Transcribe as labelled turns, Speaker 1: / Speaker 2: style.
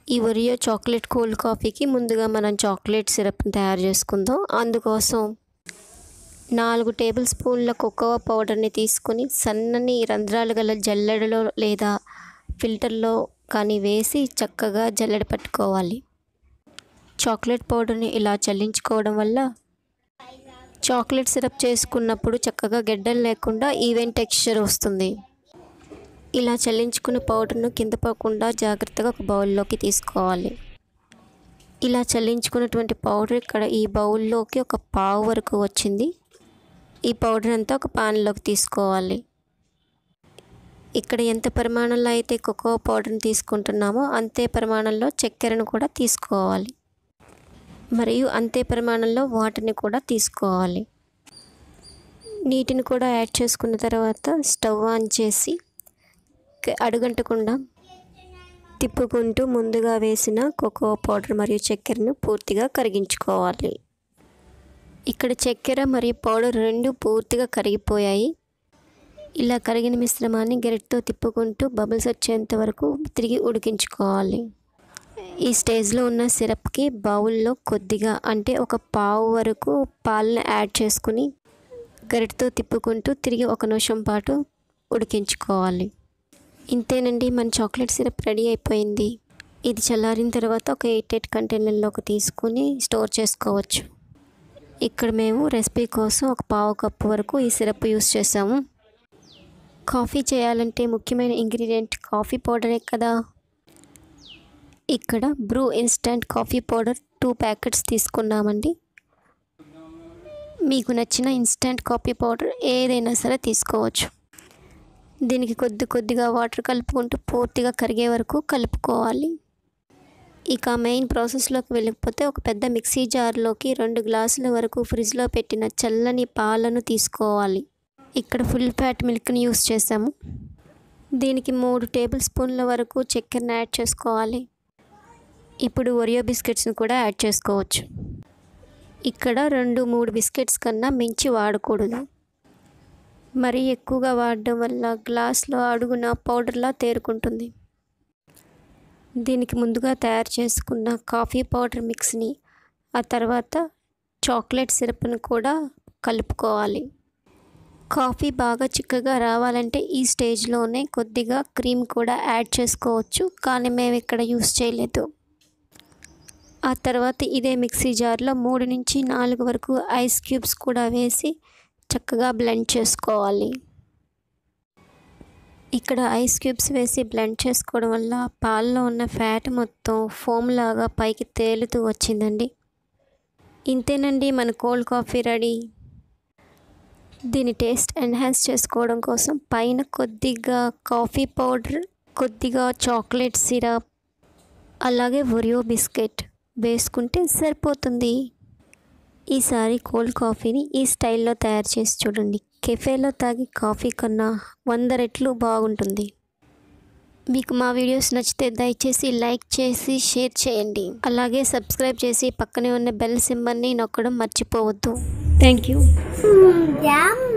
Speaker 1: ఈ Oreo chocolate cold కాఫీకి ముందుగా మనం చాక్లెట్ సిరప్ని తయారు చేసుకుందాం అందుకోసం నాలుగు టేబుల్ స్పూన్ల కోకోవా పౌడర్ని తీసుకొని సన్నని రంధ్రాలు గల జల్లెడలో లేదా ఫిల్టర్లో కానీ వేసి చక్కగా జల్లెడ పట్టుకోవాలి చాక్లెట్ పౌడర్ని ఇలా చల్లించుకోవడం వల్ల చాక్లెట్ సిరప్ చేసుకున్నప్పుడు చక్కగా గెడ్డలు లేకుండా ఈవెన్ టెక్స్చర్ వస్తుంది ఇలా చల్లించుకున్న పౌడర్ను కింద పోకుండా జాగ్రత్తగా ఒక బౌల్లోకి తీసుకోవాలి ఇలా చల్లించుకున్నటువంటి పౌడర్ ఇక్కడ ఈ బౌల్లోకి ఒక పావు వరకు వచ్చింది ఈ పౌడర్ అంతా ఒక పాన్లోకి తీసుకోవాలి ఇక్కడ ఎంత పరిమాణంలో అయితే కోకో పౌడర్ని తీసుకుంటున్నామో అంతే పరిమాణంలో చక్కెరను కూడా తీసుకోవాలి మరియు అంతే పరిమాణంలో వాటర్ని కూడా తీసుకోవాలి నీటిని కూడా యాడ్ చేసుకున్న తర్వాత స్టవ్ ఆన్ చేసి అడుగంటకుండా తిప్పుకుంటూ ముందుగా వేసిన కోకో పౌడర్ మరియు చక్కెరను పూర్తిగా కరిగించుకోవాలి ఇక్కడ చక్కెర మరియు పౌడర్ రెండు పూర్తిగా కరిగిపోయాయి ఇలా కరిగిన మిశ్రమాన్ని గెరెట్తో తిప్పుకుంటూ బబుల్స్ వచ్చేంత వరకు తిరిగి ఉడికించుకోవాలి ఈ స్టేజ్లో ఉన్న సిరప్కి బౌల్లో కొద్దిగా అంటే ఒక పావు వరకు పాలను యాడ్ చేసుకుని గరిటతో తిప్పుకుంటూ తిరిగి ఒక నిమిషం పాటు ఉడికించుకోవాలి ఇంతేనండి మన చాక్లెట్ సిరప్ రెడీ అయిపోయింది ఇది చల్లారిన తర్వాత ఒక ఎయిట్ ఎయిట్ కంటైనర్లోకి తీసుకుని స్టోర్ చేసుకోవచ్చు ఇక్కడ మేము రెసిపీ కోసం ఒక పావు కప్పు వరకు ఈ సిరప్ యూస్ చేసాము కాఫీ చేయాలంటే ముఖ్యమైన ఇంగ్రీడియంట్ కాఫీ పౌడరే కదా ఇక్కడ Bru instant coffee powder two packets తీసుకున్నామండి మీకు నచ్చిన ఇన్స్టంట్ కాఫీ పౌడర్ ఏదైనా సరే తీసుకోవచ్చు దీనికి కొద్ది కొద్దిగా వాటర్ కలుపుకుంటూ పూర్తిగా కరిగే వరకు కలుపుకోవాలి ఇక మెయిన్ ప్రాసెస్లోకి వెళ్ళకపోతే ఒక పెద్ద మిక్సీ జార్లోకి రెండు గ్లాసుల వరకు ఫ్రిడ్జ్లో పెట్టిన చల్లని పాలను తీసుకోవాలి ఇక్కడ ఫుల్ ఫ్యాట్ మిల్క్ని యూస్ చేసాము దీనికి మూడు టేబుల్ స్పూన్ల వరకు చక్కెరని యాడ్ చేసుకోవాలి ఇప్పుడు ఒరియో బిస్కెట్స్ని కూడా యాడ్ చేసుకోవచ్చు ఇక్కడ రెండు మూడు బిస్కెట్స్ కన్నా మించి వాడకూడదు మరీ ఎక్కువగా వాడడం వల్ల గ్లాస్లో అడుగున పౌడర్లా తేరుకుంటుంది దీనికి ముందుగా తయారు చేసుకున్న కాఫీ పౌడర్ మిక్స్ని ఆ తర్వాత చాక్లెట్ సిరప్ను కూడా కలుపుకోవాలి కాఫీ బాగా చిక్కగా రావాలంటే ఈ స్టేజ్లోనే కొద్దిగా క్రీమ్ కూడా యాడ్ చేసుకోవచ్చు కానీ మేము ఇక్కడ యూస్ చేయలేదు ఆ తర్వాత ఇదే మిక్సీ జార్లో మూడు నుంచి నాలుగు వరకు ఐస్ క్యూబ్స్ కూడా వేసి చక్కగా బ్లెండ్ చేసుకోవాలి ఇక్కడ ఐస్ క్యూబ్స్ వేసి బ్లెండ్ చేసుకోవడం వల్ల పాల్లో ఉన్న ఫ్యాట్ మొత్తం ఫోమ్ లాగా పైకి తేలుతూ వచ్చిందండి ఇంతేనండి మన కోల్డ్ కాఫీ రెడీ దీని టేస్ట్ ఎన్హాన్స్ చేసుకోవడం కోసం పైన కొద్దిగా కాఫీ పౌడర్ కొద్దిగా చాక్లెట్ సిరప్ అలాగే ఒరియో బిస్కెట్ వేసుకుంటే సరిపోతుంది ఈసారి కోల్డ్ కాఫీని ఈ స్టైల్లో తయారు చేసి చూడండి కెఫేలో తాగి కాఫీ కన్నా వంద రెట్లు బాగుంటుంది మీకు మా వీడియోస్ నచ్చితే దయచేసి లైక్ చేసి షేర్ చేయండి అలాగే సబ్స్క్రైబ్ చేసి పక్కనే ఉన్న బెల్ సింబల్ని నొక్కడం మర్చిపోవద్దు థ్యాంక్ యూ
Speaker 2: Yum.